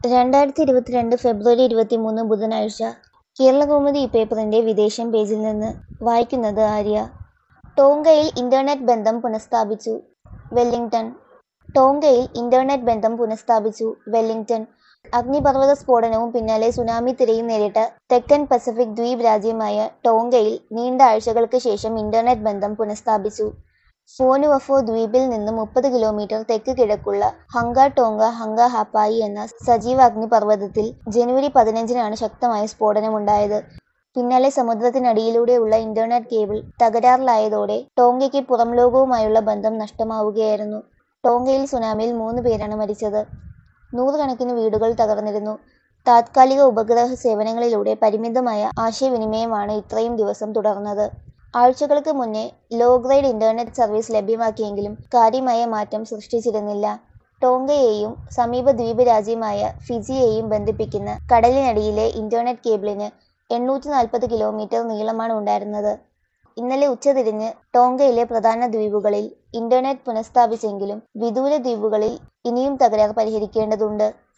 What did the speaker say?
രണ്ടായിരത്തി ഇരുപത്തിരണ്ട് ഫെബ്രുവരി ഇരുപത്തിമൂന്ന് ബുധനാഴ്ച കേരളകൗമുദി പേപ്പറിന്റെ വിദേശം പേജിൽ നിന്ന് വായിക്കുന്നത് ആര്യ ടോങ്കയിൽ ഇന്റർനെറ്റ് ബന്ധം പുനഃസ്ഥാപിച്ചു വെല്ലിംഗ്ടൺ ടോങ്കയിൽ ഇന്റർനെറ്റ് ബന്ധം പുനഃസ്ഥാപിച്ചു വെല്ലിംഗ്ടൺ അഗ്നിപർവ്വത സ്ഫോടനവും പിന്നാലെ സുനാമി തിരയും നേരിട്ട തെക്കൻ പസഫിക് ദ്വീപ് രാജ്യമായ ടോങ്കയിൽ നീണ്ട ആഴ്ചകൾക്ക് ശേഷം ഇന്റർനെറ്റ് ബന്ധം പുനഃസ്ഥാപിച്ചു ഫോനുവഫോ ദ്വീപിൽ നിന്ന് മുപ്പത് കിലോമീറ്റർ തെക്ക് കിഴക്കുള്ള ഹങ്ക ടോങ്ക ഹങ്ക ഹാപ്പായി എന്ന സജീവ അഗ്നിപർവ്വതത്തിൽ ജനുവരി പതിനഞ്ചിനാണ് ശക്തമായ സ്ഫോടനമുണ്ടായത് പിന്നാലെ സമുദ്രത്തിനടിയിലൂടെയുള്ള ഇന്റർനെറ്റ് കേബിൾ തകരാറിലായതോടെ ടോങ്കയ്ക്ക് പുറം ലോകവുമായുള്ള ബന്ധം നഷ്ടമാവുകയായിരുന്നു ടോങ്കയിൽ സുനാമിയിൽ മൂന്ന് പേരാണ് മരിച്ചത് നൂറുകണക്കിന് വീടുകൾ തകർന്നിരുന്നു താത്കാലിക ഉപഗ്രഹ സേവനങ്ങളിലൂടെ പരിമിതമായ ആശയവിനിമയമാണ് ഇത്രയും ദിവസം തുടർന്നത് ആഴ്ചകൾക്ക് മുന്നേ ലോ ഗ്രേഡ് ഇന്റർനെറ്റ് സർവീസ് ലഭ്യമാക്കിയെങ്കിലും കാര്യമായ മാറ്റം സൃഷ്ടിച്ചിരുന്നില്ല ടോങ്കയെയും സമീപ ദ്വീപ് രാജ്യമായ ഫിജിയെയും ബന്ധിപ്പിക്കുന്ന കടലിനടിയിലെ ഇന്റർനെറ്റ് കേബിളിന് എണ്ണൂറ്റി നാൽപ്പത് കിലോമീറ്റർ നീളമാണ് ഉണ്ടായിരുന്നത് ഇന്നലെ ഉച്ചതിരിഞ്ഞ് ടോങ്കയിലെ പ്രധാന ദ്വീപുകളിൽ ഇന്റർനെറ്റ് പുനഃസ്ഥാപിച്ചെങ്കിലും വിദൂര ദ്വീപുകളിൽ ഇനിയും തകരാർ പരിഹരിക്കേണ്ടതുണ്ട്